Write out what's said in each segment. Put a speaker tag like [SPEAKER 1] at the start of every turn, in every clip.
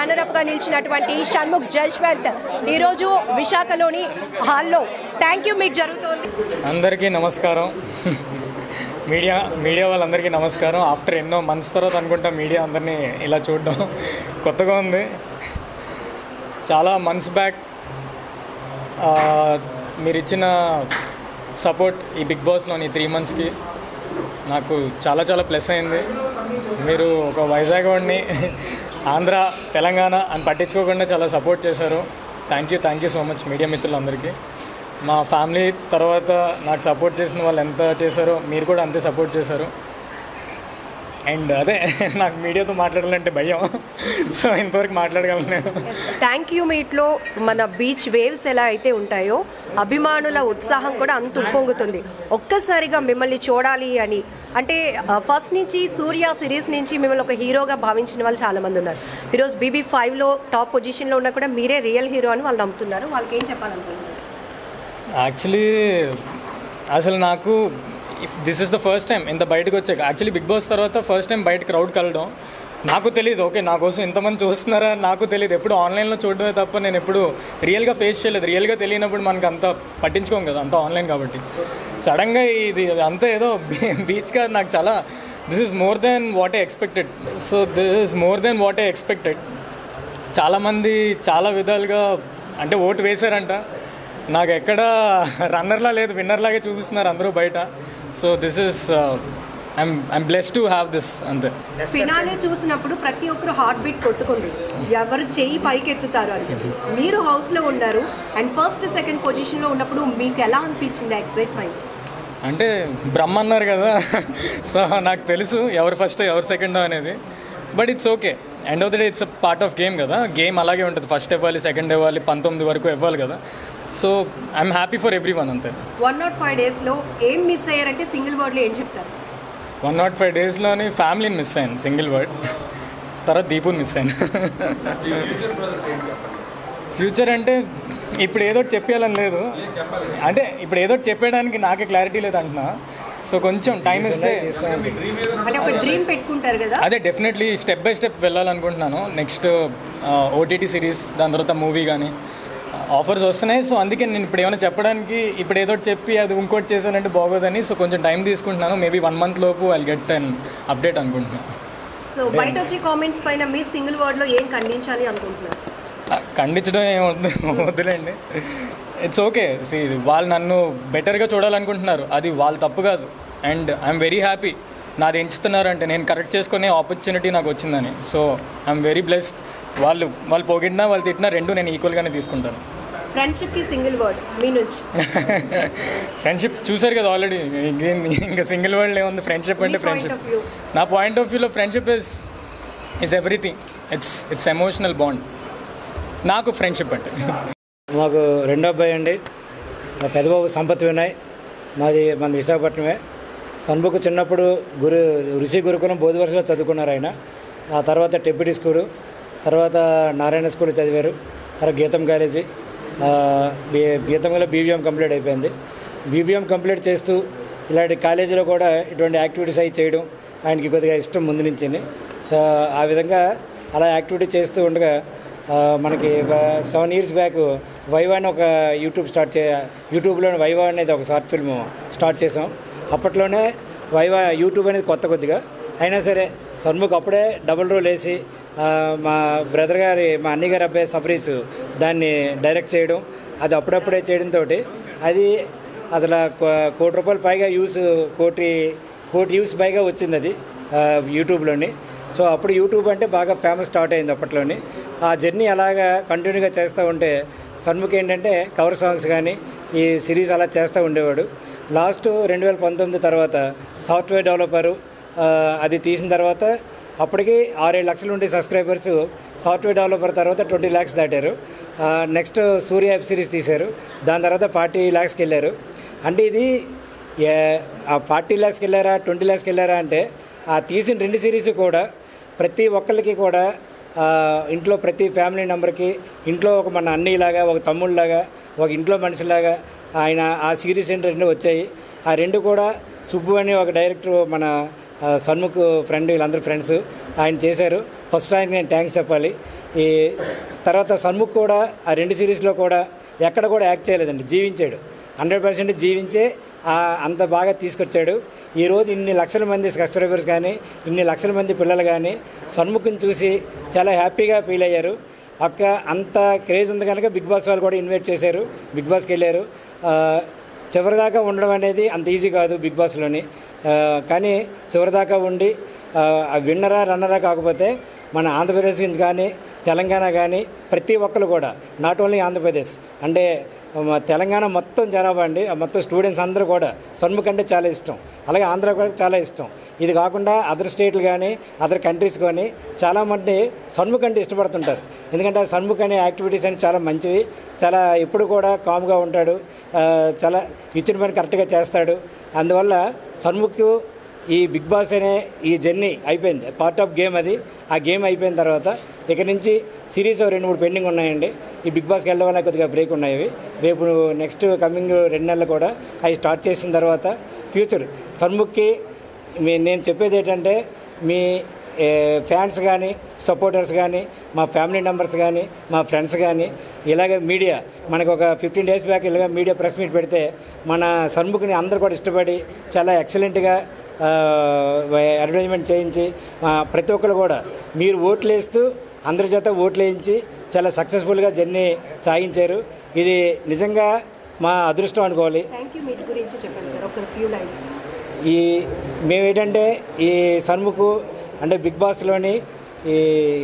[SPEAKER 1] Runner up గా నిలిచినటువంటి షణ్ముఖ్ జశ్వంత్ ఈరోజు విశాఖలోని హాల్లో థ్యాంక్ యూ మీకు జరుగుతోంది
[SPEAKER 2] అందరికీ నమస్కారం మీడియా మీడియా వాళ్ళందరికీ నమస్కారం ఆఫ్టర్ ఎన్నో మంత్స్ తర్వాత అనుకుంటా మీడియా అందరినీ ఇలా చూడడం కొత్తగా ఉంది చాలా మంత్స్ బ్యాక్ మీరు ఇచ్చిన సపోర్ట్ ఈ బిగ్ బాస్లోని త్రీ మంత్స్కి నాకు చాలా చాలా ప్లస్ అయింది మీరు ఒక వైజాగ్ వాడిని ఆంధ్ర తెలంగాణ అని పట్టించుకోకుండా చాలా సపోర్ట్ చేశారు thank you thank you so much media మిత్రులందరికీ మా ఫ్యామిలీ తర్వాత నాకు సపోర్ట్ చేసిన వాళ్ళు ఎంత చేశారో మీరు కూడా అంతే సపోర్ట్ చేశారు అండ్ అదే నాకు మీడియాతో మాట్లాడాలంటే భయం సో ఇంతవరకు మాట్లాడగలను నేను
[SPEAKER 1] థ్యాంక్ యూ మీట్లో మన బీచ్ వేవ్స్ ఎలా అయితే ఉంటాయో అభిమానుల ఉత్సాహం కూడా అంత ఉప్పొంగుతుంది ఒక్కసారిగా మిమ్మల్ని చూడాలి అని అంటే ఫస్ట్ నుంచి సూర్య సిరీస్ నుంచి మిమ్మల్ని ఒక హీరోగా భావించిన వాళ్ళు చాలా మంది ఉన్నారు ఈరోజు బీబీ ఫైవ్లో టాప్ పొజిషన్లో ఉన్నా కూడా మీరే రియల్ హీరో అని వాళ్ళు నమ్ముతున్నారు వాళ్ళకి ఏం చెప్పాలనుకుంటున్నారు
[SPEAKER 2] యాక్చువల్లీ అసలు నాకు this is the first time ఇంత బయటకు వచ్చాక యాక్చువల్లీ బిగ్ బాస్ తర్వాత ఫస్ట్ టైం బయట క్రౌడ్ కలడం నాకు తెలియదు ఓకే నా కోసం ఇంతమంది చూస్తున్నారా నాకు తెలియదు ఎప్పుడు ఆన్లైన్లో చూడడమే తప్ప నేను ఎప్పుడు రియల్గా ఫేస్ చేయలేదు రియల్గా తెలియనప్పుడు మనకు అంత పట్టించుకోం కదా అంత ఆన్లైన్ కాబట్టి సడన్గా ఇది అంతా ఏదో బీచ్గా నాకు చాలా this is more than what I expected so this is more than what I expected చాలామంది చాలా విధాలుగా అంటే ఓటు వేశారంట నాకు ఎక్కడ రన్నర్లా లేదు విన్నర్లాగే చూపిస్తున్నారు అందరూ బయట so this is I'm I'm bless to have this అంతే
[SPEAKER 1] ఫినాలే చూసినప్పుడు ప్రతి ఒక్కరు హార్ట్ బీట్ కొట్టుకుంది ఎవరు చెయ్యి పైకి ఎత్తుతారు అని చెప్పి మీరు హౌస్ లో ఉన్నారు అండ్ ఫస్ట్ సెకండ్ పొజిషన్ లో ఉన్నప్పుడు మీకు ఎలా అనిపించింది ఎక్సైట్మెంట్
[SPEAKER 2] అంటే బ్రహ్మ అన్నారు కదా సో నాకు తెలుసు ఎవరు ఫస్ట్ ఎవరు సెకండ్ అనేది but it's okay end of the day it's part of game కదా గేమ్ అలాగే ఉంటుంది ఫస్ట్ ఇవ్వాలి సెకండ్ ఇవ్వాలి పంతొమ్మిది వరకు ఇవ్వాలి కదా so I'm happy for everyone అంతే
[SPEAKER 1] వన్ నాట్ ఫైవ్ డేస్ లో ఏం మిస్ అయ్యారంటే సింగిల్ వర్డ్ లో ఏం చెప్తారు
[SPEAKER 2] వన్ నాట్ ఫైవ్ డేస్లోని ఫ్యామిలీని మిస్ అయ్యాను సింగిల్ వర్డ్ తర్వాత దీపుని మిస్ అయ్యాను ఫ్యూచర్ అంటే ఇప్పుడు ఏదో ఒకటి చెప్పేయాలని లేదు అంటే ఇప్పుడు ఏదో ఒకటి చెప్పేయడానికి నాకే క్లారిటీ లేదు అంటున్నా సో కొంచెం టైం ఇస్తే
[SPEAKER 1] అంటే ఒక డ్రీమ్ పెట్టుకుంటారు కదా
[SPEAKER 2] అదే డెఫినెట్లీ స్టెప్ బై స్టెప్ వెళ్ళాలనుకుంటున్నాను నెక్స్ట్ ఓటీటీ సిరీస్ దాని తర్వాత మూవీ కానీ ఆఫర్స్ వస్తున్నాయి సో అందుకే నేను ఇప్పుడు ఏమైనా చెప్పడానికి ఇప్పుడు ఏదో ఒకటి చెప్పి అది ఇంకోటి చేశానంటే బాగోదని సో కొంచెం టైం తీసుకుంటున్నాను మేబీ వన్ మంత్ లోపు ఐ గెట్ అన్ అప్డేట్ అనుకుంటున్నాను
[SPEAKER 1] సో బయట వచ్చే కామెంట్స్ పైన మీరు సింగిల్ వర్డ్ లో ఏం ఖండించాలి అనుకుంటున్నారు
[SPEAKER 2] ఆ, ఖండించడం ఏం వద్దు వద్దులేండి ఇట్స్ ఓకే సి వాళ్ళు నన్ను బెటర్గా చూడాలనుకుంటున్నారు అది వాళ్ళ తప్పు కాదు అండ్ ఐఎమ్ వెరీ హ్యాపీ నాది ఎంచుతున్నారంటే నేను కరెక్ట్ చేసుకునే ఆపర్చునిటీ నాకు వచ్చిందని సో ఐఎమ్ వెరీ బ్లెస్డ్ వాళ్ళు వాళ్ళు పొగిడినా వాళ్ళు తిట్టినా రెండు నేను ఈక్వల్గానే తీసుకుంటాను
[SPEAKER 1] ఫ్రెండ్షిప్ కి సింగిల్ వర్డ్ మీ నుంచి
[SPEAKER 2] ఫ్రెండ్షిప్ చూసారు కదా ఆల్రెడీ ఇంకా సింగిల్ వరల్డ్ ఏముంది ఫ్రెండ్షిప్ అంటే
[SPEAKER 1] మీ point
[SPEAKER 2] ఫ్రెండ్షిప్
[SPEAKER 1] of view.
[SPEAKER 2] నా పాయింట్ ఆఫ్ వ్యూలో friendship is is everything it's it's emotional bond నాకు ఫ్రెండ్షిప్ అంటే
[SPEAKER 3] మాకు రెండో అబ్బాయి అండి మా పెద్దబాబు సంపత్ వినయ్ మాది మన విశాఖపట్నమే సన్బుక్ చిన్నప్పుడు గురు ఋషి గురుకులం బోధివర్షలో చదువుకున్నారు ఆయన ఆ తర్వాత టెప్యూటీ స్కూలు తర్వాత నారాయణ స్కూల్ చదివారు తర్వాత గీతం కాలేజీ ఆ, బి- గీతంలో బీబీఎం కంప్లీట్ అయిపోయింది బీబీఎం కంప్లీట్ చేస్తూ ఇలాంటి కాలేజీలో కూడా ఇటువంటి యాక్టివిటీస్ అవి చేయడం ఆయనకి కొద్దిగా ఇష్టం ముందు నుంచి సో ఆ విధంగా అలా యాక్టివిటీ చేస్తూ ఉండగా ఆ, మనకి ఒక సెవెన్ ఇయర్స్ బ్యాక్ వైవా అని ఒక యూట్యూబ్ స్టార్ట్ చే యూట్యూబ్లో వైవా అనేది ఒక షార్ట్ ఫిల్మ్ స్టార్ట్ చేసాం అప్పట్లోనే వైవా యూట్యూబ్ అనేది కొత్త కొద్దిగా అయినా సరే సన్ముఖ్ అప్పుడే డబుల్ రోల్ వేసి ఆ, మా బ్రదర్ గారి మా అన్నయ్య గారి అబ్బాయి సబ్రీస్ దాన్ని డైరెక్ట్ చేయడం అది అప్పుడప్పుడే చేయడంతో అది అసలు కో- కోటి రూపాయలు పైగా యూస్ కోటి కోటి యూస్ పైగా వచ్చింది అది ఆ, యూట్యూబ్లోని సో అప్పుడు యూట్యూబ్ అంటే బాగా ఫేమస్ స్టార్ట్ అయింది అప్పట్లోని ఆ జర్నీ అలాగా కంటిన్యూగా చేస్తూ ఉంటే సన్ముఖ్ ఏంటంటే కవర్ సాంగ్స్ కానీ ఈ సిరీస్ అలా చేస్తూ ఉండేవాడు లాస్ట్ రెండు వేల పంతొమ్మిది తర్వాత సాఫ్ట్వేర్ డెవలపరు ఆ, అది తీసిన తర్వాత అప్పటికి ఆరేడు లక్షలు ఉండే సబ్స్క్రైబర్స్ సాఫ్ట్వేర్ డెవలపర్ తర్వాత ట్వంటీ ల్యాక్స్ దాటారు నెక్స్ట్ సూర్య వెబ్ సిరీస్ తీశారు దాని తర్వాత ఫార్టీ ల్యాక్స్కి వెళ్ళారు అంటే ఇది ఏ- ఆ ఫార్టీ ల్యాక్స్కి వెళ్ళారా ట్వంటీ ల్యాక్స్కి వెళ్ళారా అంటే ఆ తీసిన రెండు సిరీస్ కూడా ప్రతి ఒక్కరికి కూడా ఆ, ఇంట్లో ప్రతి ఫ్యామిలీ మెంబర్కి ఇంట్లో ఒక మన అన్నయ్యలాగా ఒక తమ్ముళ్ళలాగా ఒక ఇంట్లో మనిషిలాగా ఆయన ఆ సిరీస్ ఏంటి రెండు వచ్చాయి ఆ రెండు కూడా సుబ్బు అని ఒక డైరెక్టర్ మన ఆ, సన్ముఖ్ ఫ్రెండ్ వీళ్ళందరూ ఫ్రెండ్స్ ఆయన చేశారు ఫస్ట్ ఆయనకి నేను థ్యాంక్స్ చెప్పాలి ఈ తర్వాత సన్ముఖ్ కూడా ఆ రెండు సిరీస్లో కూడా ఎక్కడ కూడా యాక్ట్ చేయలేదండి జీవించాడు హండ్రెడ్ పర్సెంట్ జీవించే ఆ అంత బాగా తీసుకొచ్చాడు ఈరోజు ఇన్ని లక్షల మంది సబ్స్క్రైబర్స్ కానీ ఇన్ని లక్షల మంది పిల్లలు కానీ సన్ముఖం చూసి చాలా హ్యాపీగా ఫీల్ అయ్యారు అక్క అంత క్రేజ్ ఉంది కనుక బిగ్ బాస్ వాళ్ళు కూడా ఇన్వైట్ చేశారు బిగ్ బాస్కి వెళ్ళారు ఆ, చివరిదాకా ఉండడం అనేది అంత ఈజీ కాదు బిగ్ బాస్లోని ఆ, కానీ చివరిదాకా ఉండి ఆ, ఆ విన్నరా రన్నరా కాకపోతే మన ఆంధ్రప్రదేశ్ నుంచి కానీ తెలంగాణ కానీ ప్రతి ఒక్కరు కూడా నాట్ ఓన్లీ ఆంధ్రప్రదేశ్ అంటే మా తెలంగాణ మొత్తం జనాభా అండి ఆ మొత్తం స్టూడెంట్స్ అందరూ కూడా సన్ముఖ్ అంటే చాలా ఇష్టం అలాగే ఆంధ్ర కూడా చాలా ఇష్టం ఇది కాకుండా అదర్ స్టేట్లు కానీ అదర్ కంట్రీస్ కానీ చాలామంది సన్ముఖ్ అంటే ఇష్టపడుతుంటారు ఎందుకంటే ఆ సన్ముఖ్ అనే యాక్టివిటీస్ అని చాలా మంచివి చాలా ఎప్పుడు కూడా కామ్గా ఉంటాడు ఆ, చాలా ఇచ్చిన పని కరెక్ట్గా చేస్తాడు అందువల్ల సన్ముఖ్ ఈ బిగ్ బాస్ అనే ఈ జర్నీ అయిపోయింది పార్ట్ ఆఫ్ గేమ్ అది ఆ గేమ్ అయిపోయిన తర్వాత ఇక నుంచి సిరీస్ రెండు మూడు పెండింగ్ ఉన్నాయండి ఈ బిగ్ బాస్కి వెళ్ళడం వల్ల కొద్దిగా బ్రేక్ ఉన్నాయి అవి రేపు నెక్స్ట్ కమింగ్ రెండు నెలలు కూడా అవి స్టార్ట్ చేసిన తర్వాత ఫ్యూచర్ సన్ముఖ్కి మీ నేను చెప్పేది ఏంటంటే మీ ఏ, ఫ్యాన్స్ కానీ సపోర్టర్స్ కానీ మా ఫ్యామిలీ మెంబర్స్ కానీ మా ఫ్రెండ్స్ కానీ ఇలాగే మీడియా మనకు ఒక ఫిఫ్టీన్ డేస్ బ్యాక్ ఇలాగ మీడియా ప్రెస్ మీట్ పెడితే మన సన్ముఖని అందరూ కూడా ఇష్టపడి చాలా ఎక్సలెంట్గా అడ్వర్టైజ్మెంట్ చేయించి ఆ, ప్రతి ఒక్కరు కూడా మీరు ఓట్లు వేస్తూ అందరి చేత ఓట్లు వేయించి చాలా సక్సెస్ఫుల్గా జర్నీ సాగించారు ఇది నిజంగా మా అదృష్టం అనుకోవాలి
[SPEAKER 1] థ్యాంక్ యూ మీట్ గురించి చెప్పండి సార్ ఒక ఫ్యూ లైన్స్
[SPEAKER 3] ఈ మేమేంటంటే ఈ సన్ముఖ్ అంటే బిగ్ బాస్లోని ఈ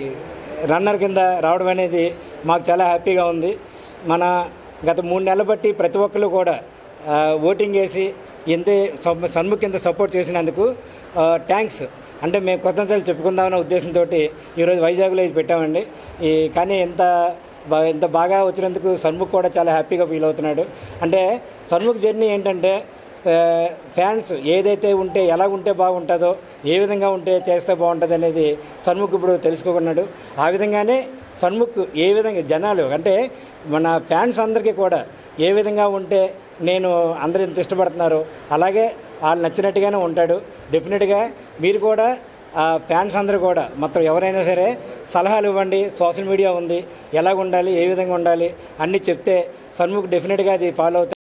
[SPEAKER 3] రన్నర్ కింద రావడం అనేది మాకు చాలా హ్యాపీగా ఉంది మన గత మూడు నెలలు బట్టి ప్రతి ఒక్కరు కూడా ఆ, ఓటింగ్ వేసి ఎంతే సమ్- సన్ముఖ్ కింద సపోర్ట్ చేసినందుకు థ్యాంక్స్ అంటే మేము కృతజ్ఞతలు చెప్పుకుందామనే ఉద్దేశంతో ఈరోజు వైజాగ్లో ఇది పెట్టామండి ఈ కానీ ఎంత బా ఇంత బాగా వచ్చినందుకు సన్ముఖ్ కూడా చాలా హ్యాపీగా ఫీల్ అవుతున్నాడు అంటే సన్ముఖ్ జర్నీ ఏంటంటే ఆ, ఫ్యాన్స్ ఏదైతే ఉంటే ఎలా ఉంటే బాగుంటుందో ఏ విధంగా ఉంటే చేస్తే బాగుంటుంది అనేది సన్ముఖ్ ఇప్పుడు తెలుసుకున్నాడు ఆ విధంగానే సన్ముఖ్ ఏ విధంగా జనాలు అంటే మన ఫ్యాన్స్ అందరికీ కూడా ఏ విధంగా ఉంటే నేను అందరూ ఇంత ఇష్టపడుతున్నారు అలాగే వాళ్ళు నచ్చినట్టుగానే ఉంటాడు డెఫినెట్గా మీరు కూడా ఆ ఫ్యాన్స్ అందరూ కూడా మొత్తం ఎవరైనా సరే సలహాలు ఇవ్వండి సోషల్ మీడియా ఉంది ఎలా ఉండాలి ఏ విధంగా ఉండాలి అన్నీ చెప్తే సన్ముఖ్ డెఫినెట్గా అది ఫాలో అవుతారు